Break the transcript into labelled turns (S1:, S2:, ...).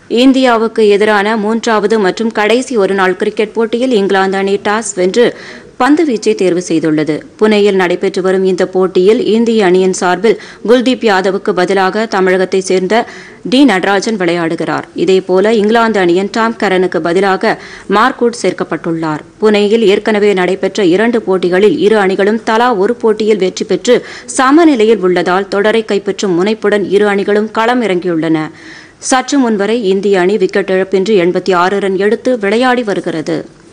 S1: இந்தியாவுக்கு எதிரான மூன்றாவது மற்றும் கடைசி ஒருநாள் கிரிக்கெட் போட்டியில் இங்கிலாந்து அணி டாஸ் வென்று பந்து வீச்சை தேர்வு செய்துள்ளது புனேயில் நடைபெற்று வரும் இந்த போட்டியில் இந்திய அணியின் சார்பில் குல்தீப் யாதவுக்கு பதிலாக தமிழகத்தைச் சேர்ந்த டி நடராஜன் விளையாடுகிறார் இதேபோல இங்கிலாந்து அணியின் டாம் கரனுக்கு பதிலாக மார்க்வுட் சேர்க்கப்பட்டுள்ளார் புனேயில் ஏற்கனவே நடைபெற்ற இரண்டு போட்டிகளில் இரு அணிகளும் தலா ஒரு போட்டியில் வெற்றி பெற்று சமநிலையில் உள்ளதால் தொடரை கைப்பற்றும் முனைப்புடன் இரு அணிகளும் களம் இறங்கியுள்ளன சற்று முன்வரை இந்திய அணி விக்கெட் இழப்பின்றி எண்பத்தி ஆறு ரன் எடுத்து விளையாடி வருகிறது